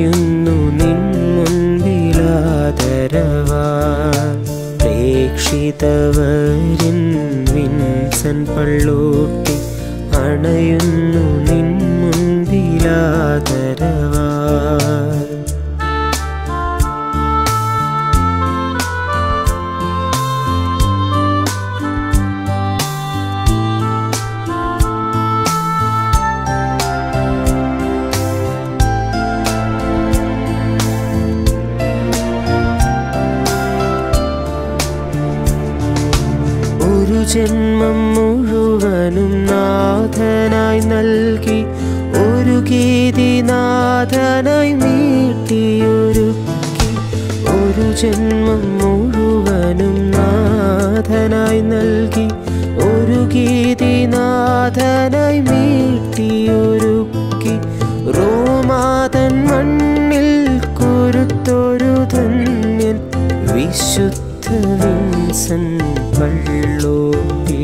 അണയുന്നു നിൻ മുൻപിലാദരവാ പ്രേക്ഷിതവരിൻ വിൻസൻ പള്ളൂട്ടി അണയുന്നു നിൻ മുൻപിലാദരവാ ഒരു ജന്മം മുഴുവനും നാഥനായി നൽകി ഒരു ഗീതി നാഥനായി മീട്ടിയൊരുക്കി ഒരു ജന്മം മുഴുവനും നാഥനായി നൽകി ഒരു ഗീതി നാഥനായി മീട്ടിയൊരുക്കി റോമാതൻ മണ്ണിൽ കുരുത്തൊരു ധന്യൻ വിശുദ്ധ വിൻസൻ പള്ളോട്ടി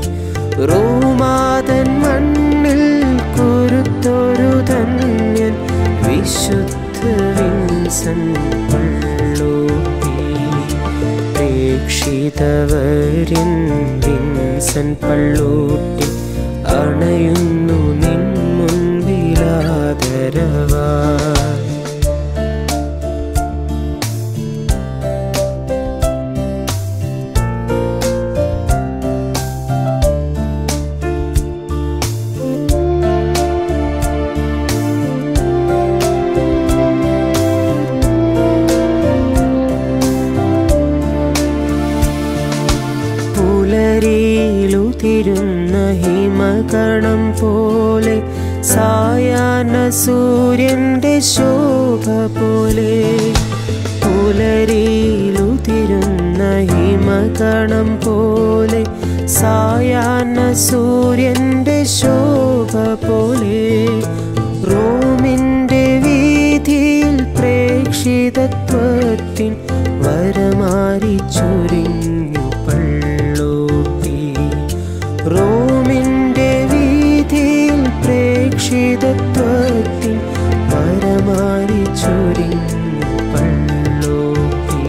റോമാതൻ മണ്ണിൽ കുരുത്തൊരു ധന്യൻ വിശുദ്ധ വിൻസൻ പള്ളോട്ടി പ്രേക്ഷിതവരിൻ വിൻസൻ പള്ളൂട്ടി അണയുന്നു നിൻ മുൻപിലാദരവാ പുലരിയിലുതിരുന്ന ഹിമകണം പോലെ സായാഹ്ന സൂര്യന്റെ ശോഭ പോലെ പുലരിയിലുതിരുന്ന ഹിമകണം പോലെ സായാഹ്ന സൂര്യന്റെ ശോഭ പോലെ റോമിന്റെ വീതിയിൽ പ്രേക്ഷിതത്വത്തിൻ വരമാരി ചൊരിഞ്ഞു പള്ളോട്ടി റോമിന്റെ വീതിയിൽ പ്രേക്ഷിതത്വത്തിൻ വരമാരി ചൊരിഞ്ഞു പള്ളോട്ടി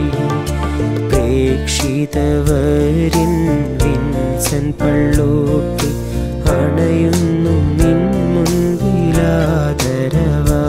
പ്രേക്ഷിതവരിൻ വിൻസൻ പള്ളോട്ടി അണയുന്നു നിൻ മുൻപിലാദരവാ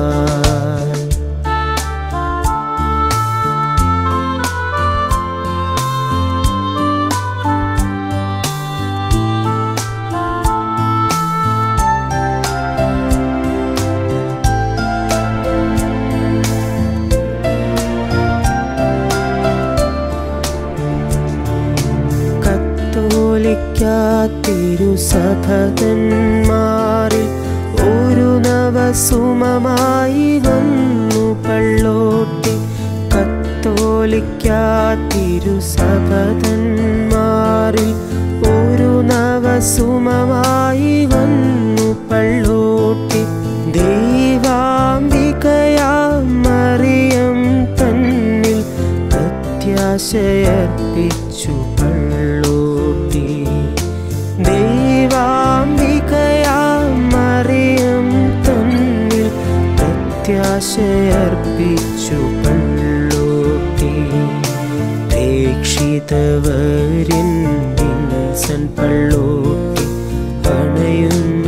കത്തോലിക്കാത്തിരുസഭതന്മാരിൽ ഒരു നവസുമമായി വന്നു പള്ളോട്ടി കത്തോലിക്കാത്തിരുസഭതന്മാരിൽ ഒരു നവസുമമായി വന്നു പള്ളോട്ടി ദൈവാംബികയാം മറിയം തന്നിൽ പ്രത്യാശയർപ്പിച്ചു പള്ളോട്ടി ദൈവാംബികയാം മറിയം തന്നിൽ പ്രത്യാശയർപ്പിച്ചു പള്ളോട്ടി പ്രേക്ഷിതവരിൻ വിൻസൻ പള്ളോട്ടി അണയുന്നു